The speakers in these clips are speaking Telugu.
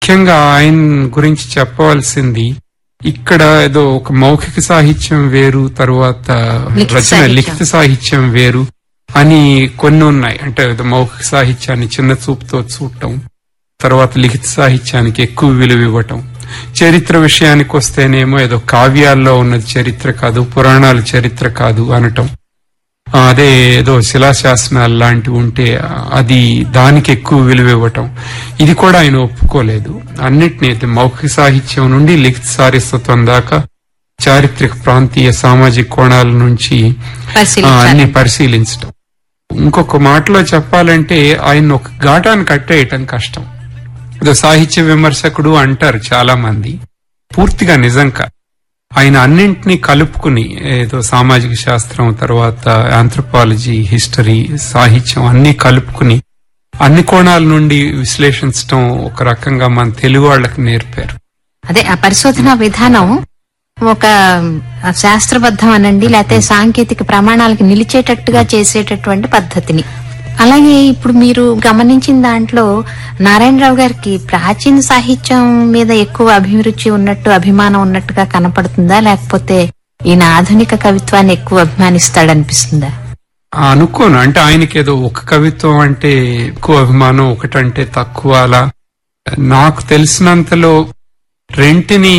ముఖ్యంగా ఆయన గురించి చెప్పవలసింది ఇక్కడ ఏదో ఒక మౌఖిక సాహిత్యం వేరు తరువాత లిఖిత రచన సాహిత్యం. లిఖిత సాహిత్యం వేరు అని కొన్ని ఉన్నాయి అంటే ఏదో మౌఖిక సాహిత్యాన్ని చిన్న చూపుతో చూడటం తర్వాత లిఖిత సాహిత్యానికి ఎక్కువ విలువ ఇవ్వటం చరిత్ర విషయానికి వస్తేనేమో ఏదో కావ్యాల్లో ఉన్నది చరిత్ర కాదు పురాణాలు చరిత్ర కాదు అనటం ఆ, అదే ఏదో శిలాశాసనాలు లాంటివి ఉంటే ఆ, అది దానికి ఎక్కువ విలువ ఇవ్వటం ఇది కూడా ఆయన ఒప్పుకోలేదు అన్నిటినీ అయితే మౌఖిక సాహిత్యం నుండి లిఖిత సారస్వత్వం దాకా చారిత్రక ప్రాంతీయ సామాజిక కోణాల నుంచి ఆ, పరిశీలించాలి అన్ని పరిశీలించటం ఇంకొక మాటలో చెప్పాలంటే ఆయన ఒక ఘాటాన్ని కట్టేయటం కష్టం ఏదో సాహిత్య విమర్శకుడు అంటారు చాలా మంది పూర్తిగా నిజంగా ఆయన అన్నింటినీ కలుపుకుని ఏదో సామాజిక శాస్త్రం తర్వాత ఆంథ్రపాలజీ హిస్టరీ సాహిత్యం అన్ని కలుపుకుని అన్ని కోణాల నుండి విశ్లేషించడం ఒక రకంగా మన తెలుగు వాళ్ళకి నేర్పారు అదే ఆ పరిశోధన విధానం ఒక శాస్త్రబద్ధం అనండి లేకపోతే సాంకేతిక ప్రమాణాలకు నిలిచేటట్టుగా చేసేటటువంటి పద్ధతిని అలాగే ఇప్పుడు మీరు గమనించిన దాంట్లో నారాయణరావు గారికి ప్రాచీన సాహిత్యం మీద ఎక్కువ అభిరుచి ఉన్నట్టు అభిమానం ఉన్నట్టుగా కనపడుతుందా లేకపోతే ఈయన ఆధునిక కవిత్వాన్ని ఎక్కువ అభిమానిస్తాడనిపిస్తుందా అనుకోను అంటే ఆయనకి ఏదో ఒక కవిత్వం అంటే ఎక్కువ అభిమానం ఒకటంటే తక్కువ అలా నాకు తెలిసినంతలో రెంటిని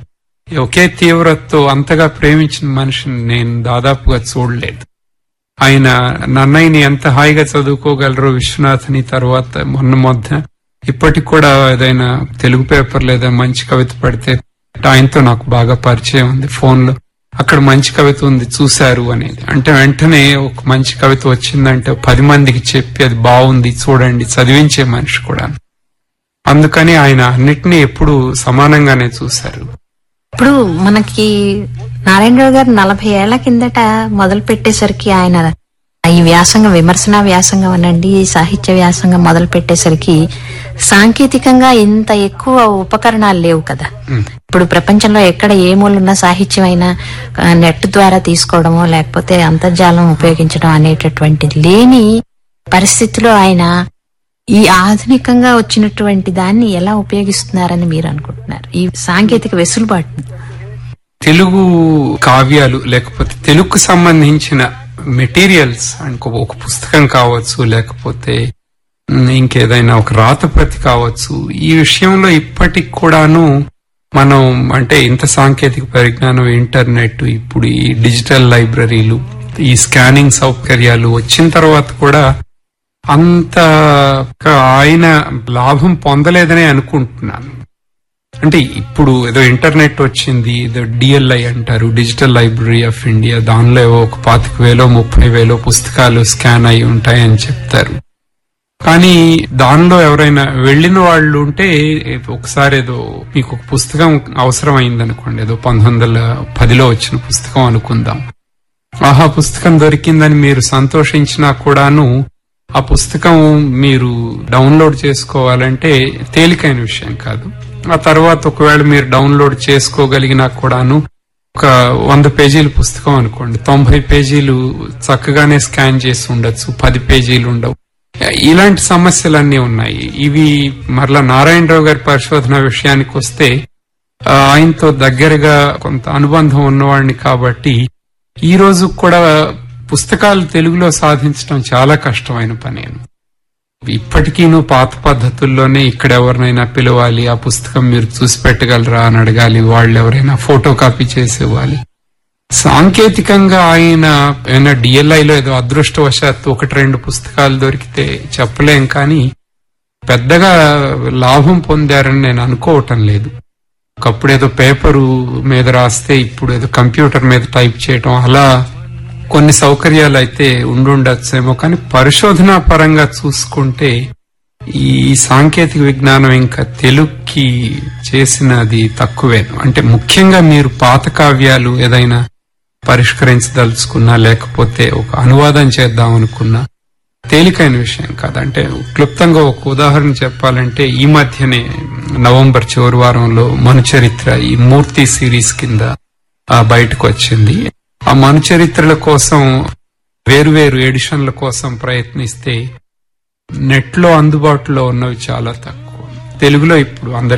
ఒకే తీవ్రతతో అంతగా ప్రేమించిన మనిషిని నేను దాదాపుగా చూడలేదు ఆయన నన్నయ్యని ఎంత హాయిగా చదువుకోగలరో విశ్వనాథ్ని తర్వాత మొన్న మొన్న ఇప్పటికి కూడా ఏదైనా తెలుగు పేపర్ లేదా మంచి కవిత పడితే ఆయనతో నాకు బాగా పరిచయం ఉంది ఫోన్ లో అక్కడ మంచి కవిత ఉంది చూశారు అనేది అంటే వెంటనే ఒక మంచి కవిత వచ్చిందంటే పది మందికి చెప్పి అది బాగుంది చూడండి చదివించే మనిషి కూడా అందుకని ఆయన అన్నిటినీ ఎప్పుడు సమానంగానే చూశారు ఇప్పుడు మనకి నారాయణరావు గారు నలభై ఏళ్ల కిందట మొదలు పెట్టేసరికి ఆయన ఈ వ్యాసంగం విమర్శన వ్యాసంగం అనండి సాహిత్య వ్యాసంగం మొదలు పెట్టేసరికి సాంకేతికంగా ఇంత ఎక్కువ ఉపకరణాలు లేవు కదా ఇప్పుడు ప్రపంచంలో ఎక్కడ ఏ మూలన్న సాహిత్యం అయినా ఆ, నెట్ ద్వారా తీసుకోవడమో లేకపోతే అంతర్జాలం ఉపయోగించడం అనేటటువంటి లేని పరిస్థితిలో ఆయన ఈ ఆధునికంగా వచ్చినటువంటి దాన్ని ఎలా ఉపయోగిస్తున్నారని మీరు అనుకుంటున్నారు ఈ సాంకేతిక వెసులుబాటుని తెలుగు కావ్యాలు లేకపోతే తెలుగుకు సంబంధించిన మెటీరియల్స్ అనుకో ఒక పుస్తకం కావచ్చు లేకపోతే ఉమ్, ఇంకేదైనా ఒక రాత ప్రతి కావచ్చు ఈ విషయంలో ఇప్పటికి కూడాను మనం అంటే ఇంత సాంకేతిక పరిజ్ఞానం ఇంటర్నెట్ ఇప్పుడు ఈ డిజిటల్ లైబ్రరీలు ఈ స్కానింగ్ సౌకర్యాలు వచ్చిన తర్వాత కూడా అంత ఆయన లాభం పొందలేదనే అనుకుంటున్నాను అంటే ఇప్పుడు ఏదో ఇంటర్నెట్ వచ్చింది ఏదో డిఎల్ఐ అంటారు డిజిటల్ లైబ్రరీ ఆఫ్ ఇండియా దానిలో ఏవో ఒక పాతిక వేలో ముప్పై వేలో పుస్తకాలు స్కాన్ అయి ఉంటాయని చెప్తారు కానీ దానిలో ఎవరైనా వెళ్ళిన వాళ్ళు ఉంటే ఒకసారి ఏదో మీకు ఒక పుస్తకం అవసరం అయిందనుకోండి ఏదో పంతొమ్మిది వందల పదిలో వచ్చిన పుస్తకం అనుకుందాం ఆహా పుస్తకం దొరికిందని మీరు సంతోషించినా కూడాను ఆ పుస్తకం మీరు డౌన్లోడ్ చేసుకోవాలంటే తేలికైన విషయం కాదు ఆ తర్వాత ఒకవేళ మీరు డౌన్లోడ్ చేసుకోగలిగినా కూడాను ఒక వంద పేజీల పుస్తకం అనుకోండి తొంభై పేజీలు చక్కగానే స్కాన్ చేసి ఉండొచ్చు పది పేజీలు ఉండవు ఇలాంటి సమస్యలన్నీ ఉన్నాయి ఇవి మరలా నారాయణరావు గారి పరిశోధన విషయానికి వస్తే ఆ, ఆయనతో దగ్గరగా కొంత అనుబంధం ఉన్నవాడిని కాబట్టి ఈ రోజు కూడా పుస్తకాలు తెలుగులో సాధించడం చాలా కష్టమైన పని ఇప్పటికీను పాత పద్ధతుల్లోనే ఇక్కడ ఎవరినైనా పిలవాలి ఆ పుస్తకం మీరు చూసి పెట్టగలరా అని అడగాలి వాళ్ళు ఎవరైనా ఫోటో కాపీ చేసి ఇవ్వాలి సాంకేతికంగా ఆయన ఏమైనా డిఎల్ఐలో ఏదో అదృష్టవశాత్తు ఒకటి రెండు పుస్తకాలు దొరికితే చెప్పలేం కానీ పెద్దగా లాభం పొందారని నేను అనుకోవటం లేదు ఒకప్పుడు ఏదో పేపరు మీద రాస్తే ఇప్పుడు ఏదో కంప్యూటర్ మీద టైప్ చేయటం అలా కొన్ని సౌకర్యాలు అయితే ఉండుండొచ్చేమో కానీ పరిశోధనా పరంగా చూసుకుంటే ఈ సాంకేతిక విజ్ఞానం ఇంకా తెలుగుకి చేసినది తక్కువే అంటే ముఖ్యంగా మీరు పాత కావ్యాలు ఏదైనా పరిష్కరించదలుచుకున్నా లేకపోతే ఒక అనువాదం చేద్దాం అనుకున్నా తేలికైన విషయం కాదంటే క్లుప్తంగా ఒక ఉదాహరణ చెప్పాలంటే ఈ మధ్యనే నవంబర్ చివరి వారంలో మను చరిత్ర ఈ మూర్తి సిరీస్ కింద ఆ, బయటకు వచ్చింది ఆ మను చరిత్రల కోసం వేరువేరు ఎడిషన్ల కోసం ప్రయత్నిస్తే నెట్ లో అందుబాటులో ఉన్నవి చాలా తక్కువ తెలుగులో ఇప్పుడు అందరికి